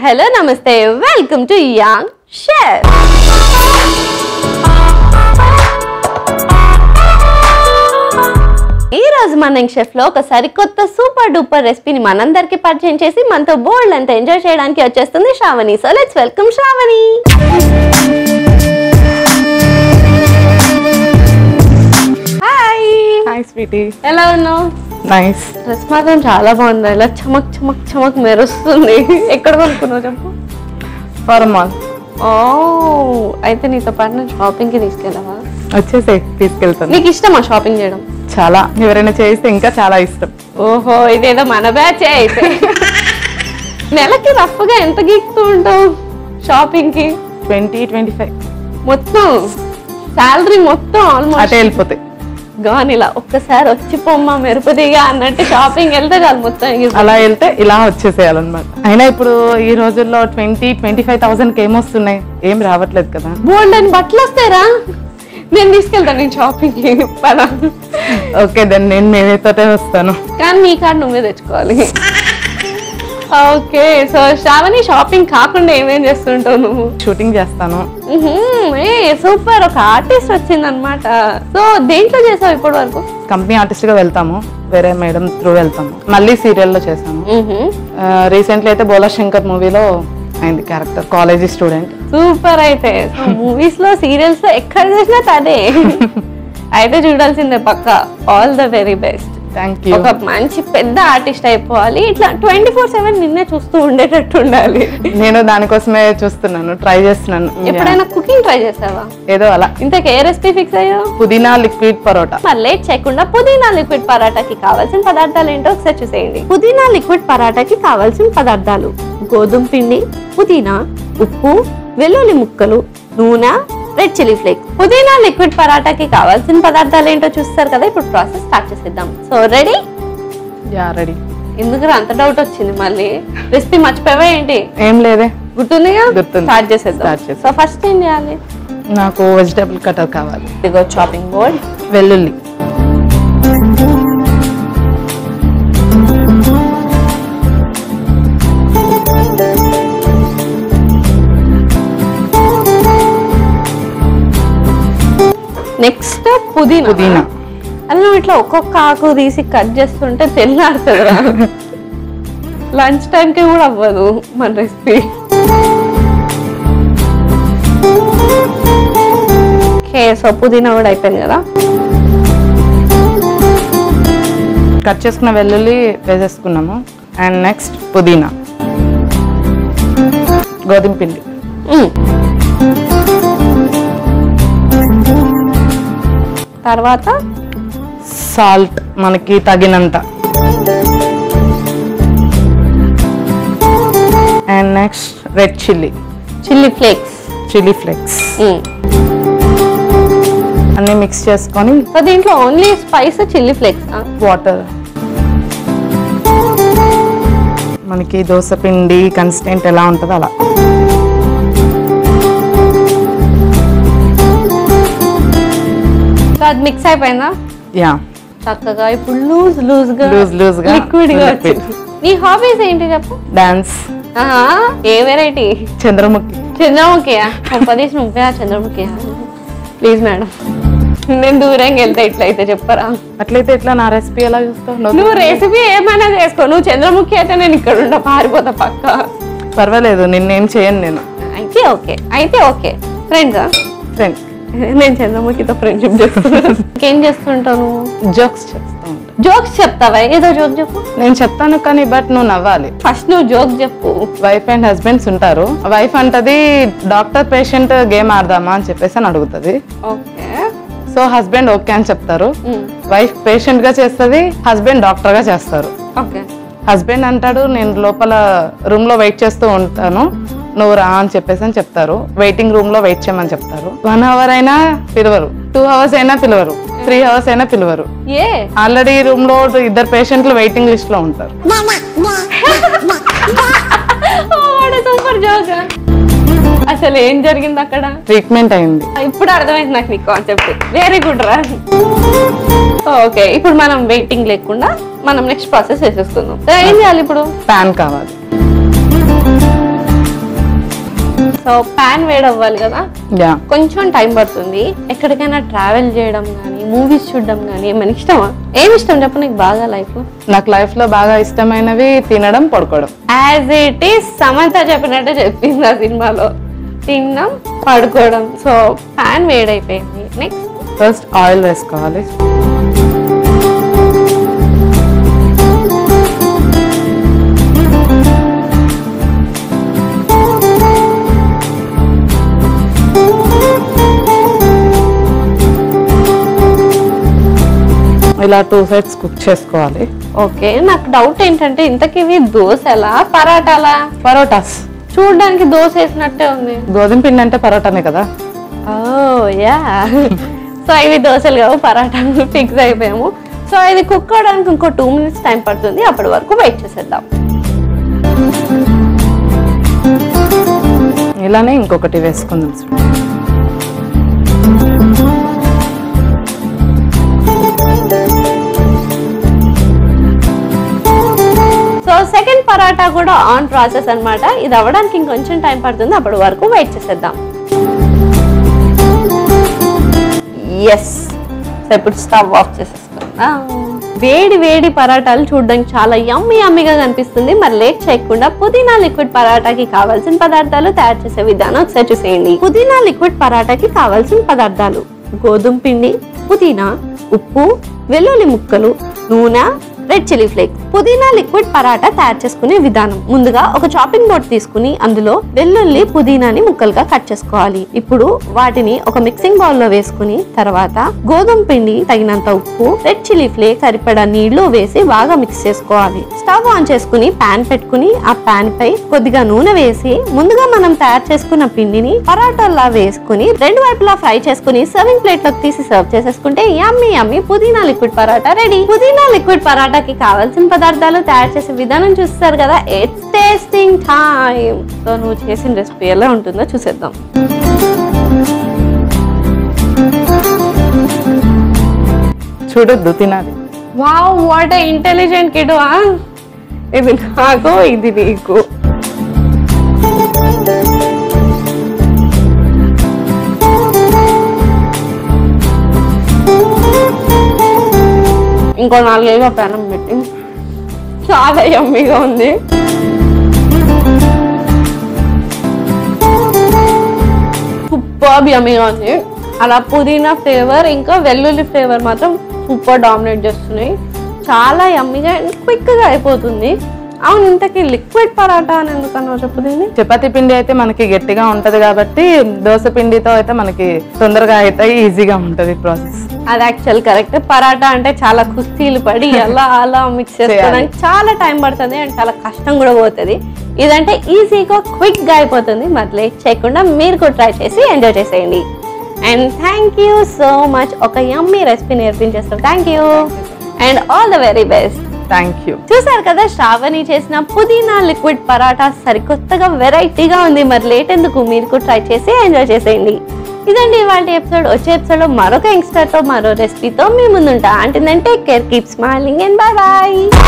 Hello నమస్తే welcome to young chef ఈ రోజు మన షెఫ్ లో ఒక సరికొత్త సూపర్ డూపర్ రెసిపీని మనందరికి పరిచయం చేసి మనతో బోల్డ్ అంతా ఎంజాయ్ చేయడానికి వచ్చేస్తుంది Sravani so let's welcome Sravani hi hi sweetie ఎలా ఉన్నావు నైస్ డ్రెస్ మాత్రం చాలా బాగుంది ఇలా చమక్ చమక్ చమక్ మెరుస్తుంది ఎక్కడ కొనుక్కున్నావు చెప్పు ఫార్మాల్ ఓ అయితే నీతో పాటు నేను షాపింగ్ కి తీసుకెళ్ళవా వచ్చేసి తీసుకెళ్తాను నీకు ఇష్టమా షాపింగ్ చేయడం చాలా ఎవరైనా చేస్తే ఇంకా చాలా ఇష్టం ఓహో ఇదేదో మన బ్యాచ్ అయితే నెలకి రఫ్ గా ఎంత గీక్తూ ఉంటావు షాపింగ్ కి ట్వంటీ ట్వంటీ ఫైవ్ మొత్తం శాలరీ మొత్తం అటే ఆల్మోస్ట్ వెళ్ళిపోతాయి గాని ఇలా ఒక్కసారి వచ్చి పొమ్మ మెరుపుదిగా అన్నట్టు షాపింగ్ వెళ్తే చాలు మొత్తం ఎగిరిపోతుంది. అలా వెళ్తే ఇలా వచ్చేసేయాలన్నమాట అయినా ఇప్పుడు ఈ రోజుల్లో ట్వంటీ ట్వంటీ ఫైవ్ థౌసండ్కి ఏమొస్తున్నాయి ఏం రావట్లేదు కదా బోల్డ్ అని బట్టలు వస్తాయిరా నేను తీసుకెళ్తాను నేను షాపింగ్ కి పదా ఓకే దెన్ నేను మేమేతోటే వస్తాను కానీ నీ కార్డు నువ్వే తెచ్చుకోవాలి ఓకే సో శ్రావణి షాపింగ్ కాకుండా ఏమేం చేస్తుంటావు నువ్వు షూటింగ్ చేస్తాను మ్మ్హ్మ్. ఏ సూపర్ ఒక ఆర్టిస్ట్ వచ్చిందనమాట సో దేంట్లో చేసావు ఇప్పటి వరకు కంపెనీ ఆర్టిస్ట్గా వెళ్తాము వేరే మేడం త్రూ వెళ్తాము మళ్ళీ సీరియల్లో చేశాను రీసెంట్లీ అయితే బోలా శంకర్ మూవీలో అయింది క్యారెక్టర్ కాలేజీ స్టూడెంట్ సూపర్ అయితే మూవీస్ లో సీరియల్స్ లో ఎక్కడ చూసినా తనే అయితే చూడాల్సిందే పక్క all the very best thank you ఒక మంచి పెద్ద ఆర్టిస్ట్ అయిపోవాలి ఇట్లా ట్వంటీ ఫోర్ సెవెన్ నిన్నే చూస్తూ ఉండేటట్టు ఉండాలి నేను దానికోసమే చూస్తున్నాను ట్రై చేస్తున్నాను ఎప్పుడైనా కుకింగ్ ట్రై చేసావా ఏదో అలా ఇంతకు ఏ రెసిపీ ఫిక్స్ అయ్యో పుదీనా లిక్విడ్ పరోటా మరి లేట్ చేయకుండా పుదీనా లిక్విడ్ పరాటాకి కావాల్సిన పదార్థాలు ఏంటో ఒకసారి చూసేయండి పుదీనా లిక్విడ్ పరాటాకి కావాల్సిన పదార్థాలు గోధుమ పిండి పుదీనా ఉప్పు వెల్లుల్లి ముక్కలు నూనె రెడ్ చిల్లీ ఫ్లేక్స్ పుదీనా లిక్విడ్ పరాటాకి కావాల్సిన పదార్థాలు ఏంటో చూస్తారు కదా ఇప్పుడు ప్రాసెస్ స్టార్ట్ చేసేద్దాం సో రెడీ యా రెడీ ఎందుకు అంత డౌట్ వచ్చింది మళ్ళీ రెసిపీ మర్చిపోయావా ఏంటి ఏం లేదే గుర్తుందిగా గుర్తుంది. స్టార్ట్ చేసేద్దాం Start చేసేద్దాం. సో ఫస్ట్ ఏం చేయాలి నాకు వెజిటబుల్ కటర్ కావాలి ఇదిగో చాపింగ్ బోర్డ్ వెల్లుల్లి నెక్స్ట్ పుదీనా పుదీనా అలా నువ్వు ఇట్లా ఒక్కొక్క ఆకు తీసి కట్ చేస్తుంటే తెల్లాడుతుందిరా లంచ్ టైంకి కూడా అవ్వదు మన రెసిపీ ఓకే సో పుదీనా కూడా అయిపోయింది కదా కట్ చేసుకున్న వెల్లుల్లి వేసేసుకున్నాము అండ్ నెక్స్ట్ పుదీనా గోధుమ పిండి మ్మ్. తర్వాత సాల్ట్ మనకి తగినంత and next red chilli chilli flakes chilli flakes అన్ని మిక్స్ చేసుకొని సో దీంట్లో only spice chilli flakes water మనకి దోశ పిండి కన్సిస్టెంట్ ఎలా ఉంటుందో అలా సో అది మిక్స్ అయిపోయిందా యా చక్కగా ఇప్పుడు లూజ్ లూజ్ గా Loose, loose గా లిక్విడ్ గా liquid. వచ్చింది నీ హాబీస్ ఏంటి చెప్పు డాన్స్ ఆహా, ఏ వెరైటీ చంద్రముఖి చంద్రముఖియా ఉపదేశ్ నువ్వే చంద్రముఖియా ప్లీజ్ మేడం నేను దూరంగా వెళ్తా ఇట్లయితే చెప్పరా అట్లయితే ఎట్లా నా రెసిపీ ఎలా చూస్తావు నువ్వు నువ్వు రెసిపీ ఏమైనా చేసుకో నువ్వు చంద్రముఖి అయితే నేను ఇక్కడ ఉండ పారిపోతా పక్క పర్వాలేదు నిన్నేం చేయను నేను అయితే ఓకే అయితే ఓకే ఫ్రెండ్సా ఫ్రెండ్ నేను చంద్రముఖితో ఫ్రెండ్షిప్ చేస్తున్నాను ఇంకేం చేస్తుంటావు జోక్స్ చేస్తా ఉంటా జోక్స్ చెప్తావా ఏదో జోక్ చెప్పు నేను చెప్తాను కానీ బట్ నువ్వు నవ్వాలి ఫస్ట్ నువ్వు జోక్ చెప్పు వైఫ్ అండ్ హస్బెండ్స్ ఉంటారు వైఫ్ అంటది డాక్టర్ పేషెంట్ గేమ్ ఆడదామా అని చెప్పేసి అని అడుగుతుంది ఓకే సో హస్బెండ్ ఓకే అని చెప్తారు వైఫ్ పేషెంట్ గా చేస్తుంది హస్బెండ్ డాక్టర్ గా చేస్తారు ఓకే హస్బెండ్ అంటాడు నేను లోపల రూమ్ లో వెయిట్ చేస్తూ ఉంటాను నువ్వు రా అని చెప్పేసి అని చెప్తారు వెయిటింగ్ రూమ్ లో వెయిట్ చేయమని చెప్తారు వన్ అవర్ అయినా పిలవరు టూ అవర్స్ అయినా పిలవరు త్రీ అవర్స్ అయినా పిలవరు ఏ ఆల్రెడీ రూమ్ లో ఇద్దరు పేషెంట్లు వెయిటింగ్ లిస్ట్ లో ఉంటారు సూపర్ జోక్ అసలు ఏం జరిగింది అక్కడ ట్రీట్మెంట్ అయింది ఇప్పుడు అర్థమైంది నాకు నీ కాన్సెప్ట్ వెరీ గుడ్ రా ఓకే ఇప్పుడు మనం వెయిటింగ్ లేకుండా మనం నెక్స్ట్ ప్రాసెస్ చేసేసుకుందాం సో ఏం చేయాలి ఇప్పుడు ప్యాన్ కావాలి సో ప్యాన్ వేడవ్వాలి కదా యా కొంచెం టైం పడుతుంది ఎక్కడికైనా ట్రావెల్ చేయడం కానీ మూవీస్ చూడడం కానీ ఏమైనా ఇష్టమా ఏమి ఇష్టం చెప్పు నీకు బాగా లైఫ్ నాకు లైఫ్ లో బాగా ఇష్టమైనవి తినడం పడుకోవడం యాజ్ ఇట్ ఈస్ సమంత చెప్పినట్టే చెప్పింది ఆ సినిమాలో తినడం పడుకోవడం సో ప్యాన్ వేడైపోయింది నెక్స్ట్ ఫస్ట్ ఆయిల్ వేసుకోవాలి ఇలా టూ సైడ్స్ కుక్ చేసుకోవాలి ఓకే నాకు డౌట్ ఏంటంటే ఇంతకీ ఇవి దోశలా పరాటాలా పరోటాస్ చూడడానికి దోశ వేసినట్టే ఉంది గోధుమ పిండి అంటే పరోటానే కదా ఓ యా సో ఇవి దోశలు కావు పరాటాలు ఫిక్స్ అయిపోయాము సో ఇది కుక్ అవడానికి ఇంకో టూ మినిట్స్ టైం పడుతుంది అప్పటి వరకు వెయిట్ చేసేద్దాం ఇలానే ఇంకొకటి వేసుకుందాం సో సెకండ్ పరాటా కూడా ఆన్ ప్రాసెస్ అన్నమాట ఇది అవ్వడానికి ఇంకొంచెం టైం పడుతుంది అప్పటి వరకు వెయిట్ చేసేద్దాం ఎస్ సో ఇప్పుడు స్టవ్ ఆఫ్ చేసేసుకుందాం వేడి వేడి పరాటాలు చూడడానికి చాలా యమ్మీ యమ్మీగా కనిపిస్తుంది మరి లేట్ చేయకుండా పుదీనా లిక్విడ్ పరాటాకి కావాల్సిన పదార్థాలు తయారు చేసే విధానం ఒకసారి చూసేయండి పుదీనా లిక్విడ్ పరాటాకి కావాల్సిన పదార్థాలు గోధుమ పిండి పుదీనా ఉప్పు వెల్లుల్లి ముక్కలు నూనె రెడ్ చిల్లీ ఫ్లేక్స్ పుదీనా లిక్విడ్ పరాటా తయారు చేసుకునే విధానం ముందుగా ఒక చాపింగ్ బోర్డ్ తీసుకుని అందులో వెల్లుల్లి పుదీనాని ముక్కలుగా కట్ చేసుకోవాలి ఇప్పుడు వాటిని ఒక మిక్సింగ్ బౌల్ లో వేసుకుని తర్వాత గోధుమ పిండి తగినంత ఉప్పు రెడ్ చిల్లీ ఫ్లేక్స్ సరిపడా నీళ్లు వేసి బాగా మిక్స్ చేసుకోవాలి స్టవ్ ఆన్ చేసుకుని పాన్ పెట్టుకుని ఆ పాన్ పై కొద్దిగా నూనె వేసి ముందుగా మనం తయారు చేసుకున్న పిండిని పరాటాల్లా వేసుకుని రెండు వైపులా ఫ్రై చేసుకుని సర్వింగ్ ప్లేట్ లోకి తీసి సర్వ్ చేసేసుకుంటే యమ్మీ యమ్మీ పుదీనా లిక్విడ్ పరాటా రెడీ పుదీనా లిక్విడ్ పరాటాకి కావాల్సిన పదార్థాలు తయారు చేసే విధానం చూస్తారు కదా ఇట్స్ టేస్టింగ్ టైం సో నువ్వు చేసిన రెసిపీ ఎలా ఉంటుందో చూసేద్దాం చూడొద్దు తినాలి వావ్ వాట్ ఇంటెలిజెంట్ కిడ్ ఇది నాకు ఇది నీకు ఇంకో నాలుగైదు పెనం పెట్టి చాలా యమ్మీగా ఉంది సూపర్ యమ్మీగా ఉంది అలా పుదీనా ఫ్లేవర్ ఇంకా వెల్లుల్లి ఫ్లేవర్ మాత్రం సూపర్ డామినేట్ చేస్తున్నాయి చాలా యమ్మీగా అండ్ క్విక్గా అయిపోతుంది అవును ఇంతకీ లిక్విడ్ పరాటా అని ఎందుకన్నా చెప్పు దీన్ని చపాతీ పిండి అయితే మనకి గట్టిగా ఉంటది కాబట్టి దోశ పిండితో అయితే మనకి తొందరగా అవుతాయి ఈజీగా ఉంటది ప్రాసెస్ అది యాక్చువల్ కరెక్ట్ పరాటా అంటే చాలా కుస్తీలు పడి అలా అలా మిక్స్ చేసుకోవడానికి చాలా టైం పడుతుంది అండ్ చాలా కష్టం కూడా పోతుంది ఇదంటే ఈజీగా క్విక్ గా అయిపోతుంది మరి లేట్ చేయకుండా మీరు కూడా ట్రై చేసి ఎంజాయ్ చేసేయండి and thank you so much ఒక యమ్మీ రెసిపీ నేర్పించేస్తారు thank you and all the very best thank you చూసారు కదా శ్రావణి చేసిన పుదీనా లిక్విడ్ పరాటా సరికొత్తగా వెరైటీగా ఉంది మరి లేట్ ఎందుకు మీరు కూడా ట్రై చేసి ఎంజాయ్ చేసేయండి ఇదండి ఇవాళ ఎపిసోడ్ వచ్చే ఎపిసోడ్ లో మరొక యంగ్స్టర్ తో మరో రెసిపీతో మీ ముందుంటా అంటే take care keep smiling and bye bye